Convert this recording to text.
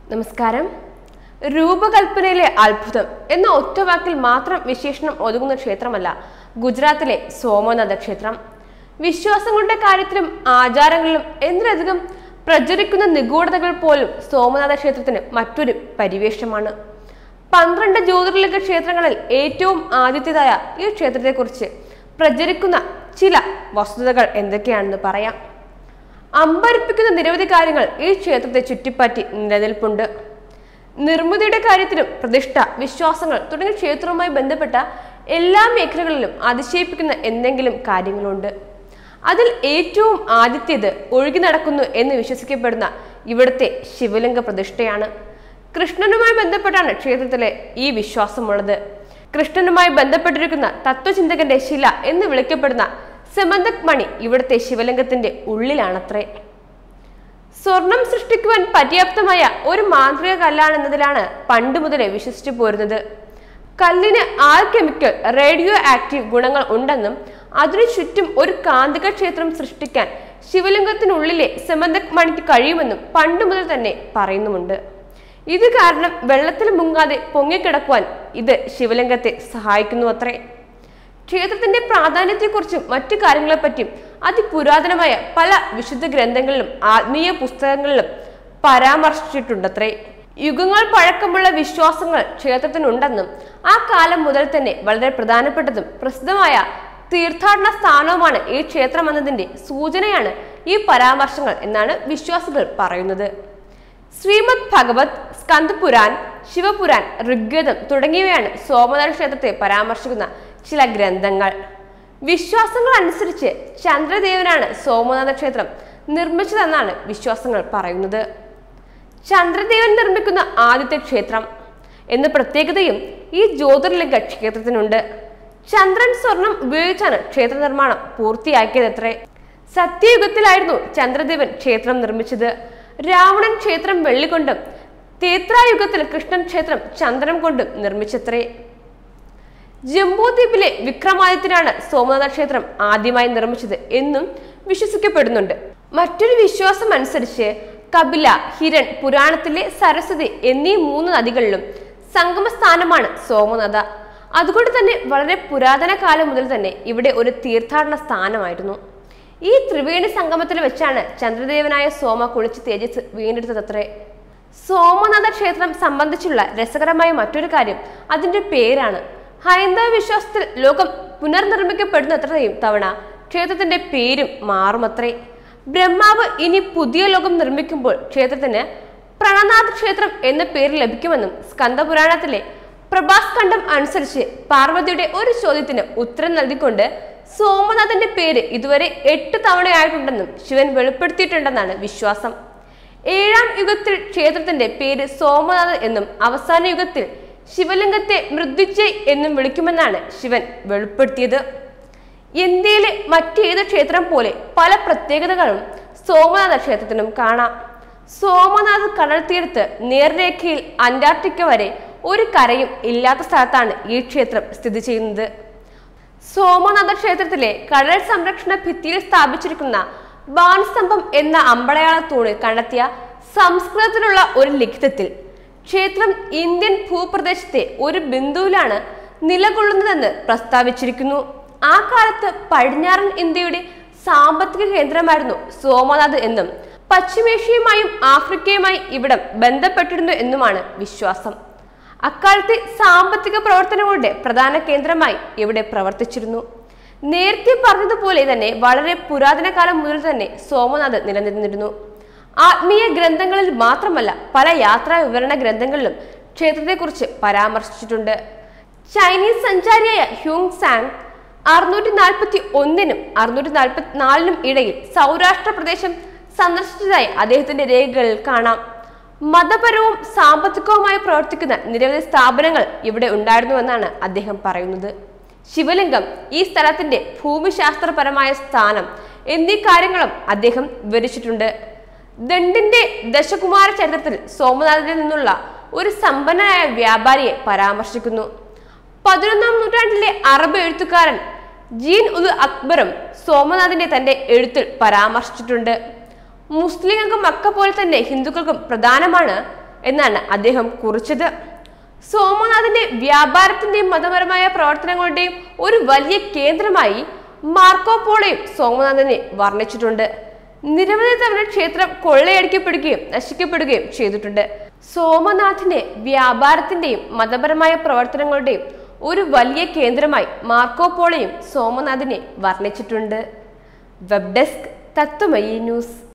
നമസ്കാരം രൂപകൽപ്പനയിലെ അത്ഭുതം എന്ന ഒറ്റ വാക്കിൽ മാത്രം വിശേഷണം ഒതുങ്ങുന്ന ക്ഷേത്രമല്ല ഗുജറാത്തിലെ സോമനാഥ ക്ഷേത്രം വിശ്വാസങ്ങളുടെ കാര്യത്തിലും ആചാരങ്ങളിലും എന്തിനധികം പ്രചരിക്കുന്ന നിഗൂഢതകൾ പോലും സോമനാഥ ക്ഷേത്രത്തിന് മറ്റൊരു പരിവേഷമാണ് പന്ത്രണ്ട് ജ്യോതിർലിംഗ ക്ഷേത്രങ്ങളിൽ ഏറ്റവും ആദ്യത്തേതായ ഈ ക്ഷേത്രത്തെക്കുറിച്ച് പ്രചരിക്കുന്ന ചില വസ്തുതകൾ എന്തൊക്കെയാണെന്ന് പറയാം അമ്പരിപ്പിക്കുന്ന നിരവധി കാര്യങ്ങൾ ഈ ക്ഷേത്രത്തെ ചുറ്റിപ്പറ്റി നിലനിൽപ്പുണ്ട് നിർമ്മിതിയുടെ കാര്യത്തിലും പ്രതിഷ്ഠ വിശ്വാസങ്ങൾ തുടങ്ങിയ ക്ഷേത്രവുമായി ബന്ധപ്പെട്ട എല്ലാ മേഖലകളിലും അതിശയിപ്പിക്കുന്ന എന്തെങ്കിലും കാര്യങ്ങളുണ്ട് അതിൽ ഏറ്റവും ആദ്യത്തേത് ഒഴുകി നടക്കുന്നു എന്ന് വിശ്വസിക്കപ്പെടുന്ന ഇവിടുത്തെ ശിവലിംഗ പ്രതിഷ്ഠയാണ് കൃഷ്ണനുമായി ബന്ധപ്പെട്ടാണ് ക്ഷേത്രത്തിലെ ഈ വിശ്വാസമുള്ളത് കൃഷ്ണനുമായി ബന്ധപ്പെട്ടിരിക്കുന്ന തത്വചിന്തകന്റെ ശില എന്ന് വിളിക്കപ്പെടുന്ന സെമന്തക് മണി ഇവിടുത്തെ ശിവലിംഗത്തിന്റെ ഉള്ളിലാണത്രേ സ്വർണം സൃഷ്ടിക്കുവാൻ പര്യാപ്തമായ ഒരു മാന്ത്രിക കല്ലാണെന്നതിലാണ് പണ്ട് മുതലേ വിശ്വസിച്ചു പോരുന്നത് കല്ലിന് ആൽകെമിക്കൽ റേഡിയോ ആക്റ്റീവ് ഗുണങ്ങൾ ഉണ്ടെന്നും അതിനു ചുറ്റും ഒരു കാന്തിക ക്ഷേത്രം സൃഷ്ടിക്കാൻ ശിവലിംഗത്തിനുള്ളിലെ സെമന്തക് മണിക്ക് കഴിയുമെന്നും പണ്ട് മുതൽ തന്നെ പറയുന്നുമുണ്ട് ഇത് കാരണം വെള്ളത്തിൽ മുങ്ങാതെ പൊങ്ങിക്കിടക്കുവാൻ ഇത് ശിവലിംഗത്തെ സഹായിക്കുന്നു അത്രേ ക്ഷേത്രത്തിന്റെ പ്രാധാന്യത്തെക്കുറിച്ചും മറ്റു കാര്യങ്ങളെപ്പറ്റിയും അതിപുരാതനമായ പല വിശുദ്ധ ഗ്രന്ഥങ്ങളിലും ആത്മീയ പുസ്തകങ്ങളിലും പരാമർശിച്ചിട്ടുണ്ടത്രേ യുഗങ്ങൾ പഴക്കമുള്ള വിശ്വാസങ്ങൾ ക്ഷേത്രത്തിനുണ്ടെന്നും ആ കാലം മുതൽ തന്നെ വളരെ പ്രധാനപ്പെട്ടതും പ്രസിദ്ധമായ തീർത്ഥാടന സ്ഥാനവുമാണ് ഈ ക്ഷേത്രം എന്നതിന്റെ സൂചനയാണ് ഈ പരാമർശങ്ങൾ എന്നാണ് വിശ്വാസികൾ പറയുന്നത് ശ്രീമദ് ഭഗവത് സ്കന്ദപുരാൻ ശിവപുരാൻ ഋഗ്വേദം തുടങ്ങിയവയാണ് സോമനാഥ ക്ഷേത്രത്തെ പരാമർശിക്കുന്ന ചില ഗ്രന്ഥങ്ങൾ വിശ്വാസങ്ങൾ അനുസരിച്ച് ചന്ദ്രദേവനാണ് സോമനാഥ ക്ഷേത്രം നിർമ്മിച്ചതെന്നാണ് വിശ്വാസങ്ങൾ പറയുന്നത് ചന്ദ്രദേവൻ നിർമ്മിക്കുന്ന ആദ്യത്തെ ക്ഷേത്രം എന്ന പ്രത്യേകതയും ഈ ജ്യോതിർലിംഗ ക്ഷേത്രത്തിനുണ്ട് ചന്ദ്രൻ സ്വർണം ഉപയോഗിച്ചാണ് ക്ഷേത്ര നിർമ്മാണം പൂർത്തിയാക്കിയതത്രേ സത്യയുഗത്തിലായിരുന്നു ചന്ദ്രദേവൻ ക്ഷേത്രം നിർമ്മിച്ചത് രാവണൻ ക്ഷേത്രം വെള്ളികൊണ്ടും തേത്രായുഗത്തിൽ കൃഷ്ണൻ ക്ഷേത്രം ചന്ദ്രൻ കൊണ്ടും നിർമ്മിച്ചത്രേ ജംബൂദ്വീപിലെ വിക്രമാദിത്യനാണ് സോമനാഥ ക്ഷേത്രം ആദ്യമായി നിർമ്മിച്ചത് എന്നും വിശ്വസിക്കപ്പെടുന്നുണ്ട് മറ്റൊരു വിശ്വാസം അനുസരിച്ച് കപില ഹിരൺ പുരാണത്തിലെ സരസ്വതി എന്നീ മൂന്ന് നദികളിലും സംഗമസ്ഥാനമാണ് സോമനാഥ അതുകൊണ്ട് തന്നെ വളരെ പുരാതന കാലം മുതൽ തന്നെ ഇവിടെ ഒരു തീർത്ഥാടന സ്ഥാനമായിരുന്നു ഈ ത്രിവേണി സംഗമത്തിൽ വെച്ചാണ് ചന്ദ്രദേവനായ സോമ കുളിച്ച് തേജസ് വീണ്ടെടുത്തതത്രേ സോമനാഥ ക്ഷേത്രം സംബന്ധിച്ചുള്ള രസകരമായ മറ്റൊരു കാര്യം അതിന്റെ പേരാണ് ഹൈന്ദവ വിശ്വാസത്തിൽ ലോകം പുനർനിർമ്മിക്കപ്പെടുന്നത്രയും തവണ ക്ഷേത്രത്തിന്റെ പേരും മാറുമത്രേ ബ്രഹ്മാവ് ഇനി പുതിയ ലോകം നിർമ്മിക്കുമ്പോൾ ക്ഷേത്രത്തിന് പ്രണനാഥ് ക്ഷേത്രം എന്ന പേര് ലഭിക്കുമെന്നും സ്കന്ദപുരാണത്തിലെ പ്രഭാസ്കണ്ഠം അനുസരിച്ച് പാർവതിയുടെ ഒരു ചോദ്യത്തിന് ഉത്തരം നൽകിക്കൊണ്ട് സോമനാഥന്റെ പേര് ഇതുവരെ എട്ട് തവണയായിട്ടുണ്ടെന്നും ശിവൻ വെളിപ്പെടുത്തിയിട്ടുണ്ടെന്നാണ് വിശ്വാസം ഏഴാം യുഗത്തിൽ ക്ഷേത്രത്തിന്റെ പേര് സോമനാഥൻ എന്നും അവസാന യുഗത്തിൽ ശിവലിംഗത്തെ മൃത്യുജയ് എന്നും വിളിക്കുമെന്നാണ് ശിവൻ വെളിപ്പെടുത്തിയത് ഇന്ത്യയിലെ മറ്റേത് ക്ഷേത്രം പോലെ പല പ്രത്യേകതകളും സോമനാഥ ക്ഷേത്രത്തിനും കാണാം സോമനാഥ് കടൽ തീരത്ത് നേർരേഖയിൽ അന്റാർട്ടിക്ക വരെ ഒരു കരയും ഇല്ലാത്ത സ്ഥലത്താണ് ഈ ക്ഷേത്രം സ്ഥിതി ചെയ്യുന്നത് സോമനാഥ ക്ഷേത്രത്തിലെ കടൽ സംരക്ഷണ ഭിത്തിയിൽ സ്ഥാപിച്ചിരിക്കുന്ന ബാൺസ്തംഭം എന്ന അമ്പടയാള തൂണിൽ കണ്ടെത്തിയ സംസ്കൃതത്തിലുള്ള ഒരു ലിഖിതത്തിൽ ക്ഷേത്രം ഇന്ത്യൻ ഭൂപ്രദേശത്തെ ഒരു ബിന്ദുവിലാണ് നിലകൊള്ളുന്നതെന്ന് പ്രസ്താവിച്ചിരിക്കുന്നു ആ കാലത്ത് പടിഞ്ഞാറൻ ഇന്ത്യയുടെ സാമ്പത്തിക കേന്ദ്രമായിരുന്നു സോമനാഥ് എന്നും പശ്ചിമേഷ്യയുമായും ആഫ്രിക്കയുമായി ഇവിടം ബന്ധപ്പെട്ടിരുന്നു എന്നുമാണ് വിശ്വാസം അക്കാലത്തെ സാമ്പത്തിക പ്രവർത്തനങ്ങളുടെ പ്രധാന കേന്ദ്രമായി ഇവിടെ പ്രവർത്തിച്ചിരുന്നു നേരത്തെ പറഞ്ഞതുപോലെ തന്നെ വളരെ പുരാതന കാലം മുതൽ തന്നെ സോമനാഥ് നിലനിന്നിരുന്നു ആത്മീയ ഗ്രന്ഥങ്ങളിൽ മാത്രമല്ല പല യാത്രാ വിവരണ ഗ്രന്ഥങ്ങളിലും ക്ഷേത്രത്തെക്കുറിച്ച് പരാമർശിച്ചിട്ടുണ്ട് ചൈനീസ് സഞ്ചാരിയായ ഹ്യൂങ് സാങ് അറുന്നൂറ്റി നാൽപ്പത്തി ഒന്നിനും അറുന്നൂറ്റി നാൽപ്പത്തി നാലിനും ഇടയിൽ സൗരാഷ്ട്ര പ്രദേശം സന്ദർശിച്ചതായി അദ്ദേഹത്തിന്റെ രേഖകളിൽ കാണാം മതപരവും സാമ്പത്തികവുമായി പ്രവർത്തിക്കുന്ന നിരവധി സ്ഥാപനങ്ങൾ ഇവിടെ ഉണ്ടായിരുന്നുവെന്നാണ് അദ്ദേഹം പറയുന്നത് ശിവലിംഗം ഈ സ്ഥലത്തിന്റെ ഭൂമിശാസ്ത്രപരമായ സ്ഥാനം എന്നീ കാര്യങ്ങളും അദ്ദേഹം വിവരിച്ചിട്ടുണ്ട് ദണ്ഡിന്റെ ദശകുമാര ചരിത്രത്തിൽ സോമനാഥിൽ നിന്നുള്ള ഒരു സമ്പന്നനായ വ്യാപാരിയെ പരാമർശിക്കുന്നു പതിനൊന്നാം നൂറ്റാണ്ടിലെ അറബ് എഴുത്തുകാരൻ ജീൻ ഉൽ അക്ബറും സോമനാഥിന്റെ തന്റെ എഴുത്തിൽ പരാമർശിച്ചിട്ടുണ്ട് മുസ്ലിങ്ങൾക്കും മക്ക പോലെ തന്നെ ഹിന്ദുക്കൾക്കും പ്രധാനമാണ് എന്നാണ് അദ്ദേഹം കുറിച്ചത് സോമനാഥിന്റെ വ്യാപാരത്തിന്റെയും മതപരമായ പ്രവർത്തനങ്ങളുടെയും ഒരു വലിയ കേന്ദ്രമായി മാർക്കോപോളയും സോമനാഥനെ വർണ്ണിച്ചിട്ടുണ്ട് നിരവധി തവണ ക്ഷേത്രം കൊള്ളയടിക്കപ്പെടുകയും നശിക്കപ്പെടുകയും ചെയ്തിട്ടുണ്ട് സോമനാഥിനെ വ്യാപാരത്തിന്റെയും മതപരമായ പ്രവർത്തനങ്ങളുടെയും ഒരു വലിയ കേന്ദ്രമായി മാർക്കോപോളയും സോമനാഥിനെ വർണ്ണിച്ചിട്ടുണ്ട് വെബ് ഡെസ്ക് തത്വമയി ന്യൂസ്